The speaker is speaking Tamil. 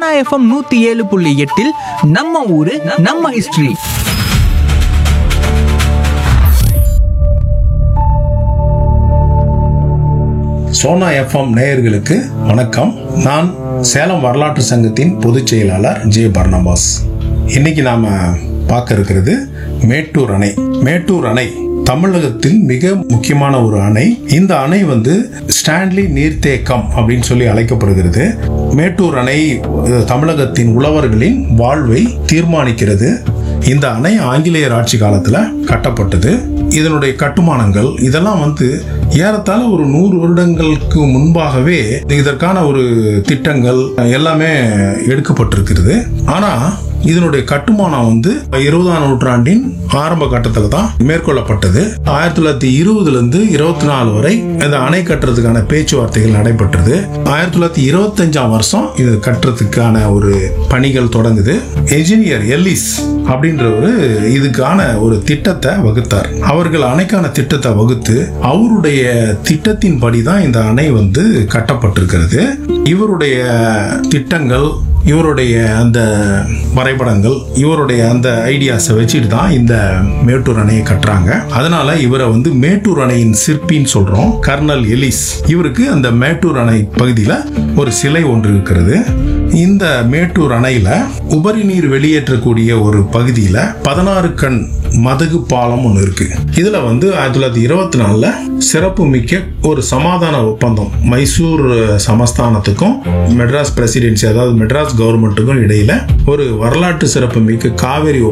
சோனா எஃப்எம் நூத்தி ஏழு புள்ளி எட்டில் நம்ம ஊரு நம்ம ஹிஸ்டரி சோனா எஃப்எம் நேயர்களுக்கு வணக்கம் நான் சேலம் வரலாற்று சங்கத்தின் பொதுச் செயலாளர் ஜே பர்னபாஸ் இன்னைக்கு நாம பார்க்க இருக்கிறது மேட்டூர் அணை மேட்டூர் அணை தமிழகத்தில் மிக முக்கியமான ஒரு அணை இந்த அணை வந்து ஸ்டான்லி நீர்த்தேக்கம் அப்படின்னு சொல்லி அழைக்கப்படுகிறது மேட்டூர் அணை அஹ், தமிழகத்தின் உழவர்களின் வாழ்வை தீர்மானிக்கிறது இந்த அணை ஆங்கிலேயர் ஆட்சி காலத்துல கட்டப்பட்டது இதனுடைய கட்டுமானங்கள் இதெல்லாம் வந்து ஏறத்தாழ ஒரு நூறு வருடங்களுக்கு முன்பாகவே இதற்கான ஒரு திட்டங்கள் எல்லாமே எடுக்கப்பட்டிருக்கிறது ஆனா இதனுடைய கட்டுமானம் வந்து இருபதாம் நூற்றாண்டின் ஆரம்ப கட்டத்தில் தான் மேற்கொள்ளப்பட்டது ஆயிரத்தி தொள்ளாயிரத்தி இருபதுல இருந்து இருபத்தி நாலு வரை இந்த அணை கட்டுறதுக்கான பேச்சுவார்த்தைகள் நடைபெற்றது ஆயிரத்தி தொள்ளாயிரத்தி இருபத்தஞ்சாம் வருஷம் இது கட்டுறதுக்கான ஒரு பணிகள் தொடங்குது என்ஜினியர் எல்லிஸ் அப்படின்றவர் இதுக்கான ஒரு திட்டத்தை வகுத்தார் அவர்கள் அணைக்கான திட்டத்தை வகுத்து அவருடைய திட்டத்தின்படி தான் இந்த அணை வந்து கட்டப்பட்டிருக்கிறது இவருடைய திட்டங்கள் இவருடைய அந்த வரைபடங்கள் இவருடைய அந்த ஐடியாஸை வச்சுட்டு தான் இந்த மேட்டூர் அணையை கட்டுறாங்க அதனால இவரை வந்து மேட்டூர் அணையின் சிற்பின்னு சொல்றோம் கர்னல் எலிஸ் இவருக்கு அந்த மேட்டூர் அணை பகுதியில் ஒரு சிலை ஒன்று இருக்கிறது இந்த மேட்டூர் அணையில உபரி நீர் வெளியேற்றக்கூடிய ஒரு பகுதியில பதினாறு கண் மதகு பாலம் ஒன்று இருக்கு இதுல வந்து ஆயிரத்தி தொள்ளாயிரத்தி இருபத்தி நாலுல சிறப்பு மிக்க ஒரு சமாதான ஒப்பந்தம் மைசூர் சமஸ்தானத்துக்கும் மெட்ராஸ் பிரசிடென்சி அதாவது மெட்ராஸ் கவர்மெண்ட்டுக்கும் இடையில ஒரு வரலாற்று சிறப்பு மிக்க காவேரி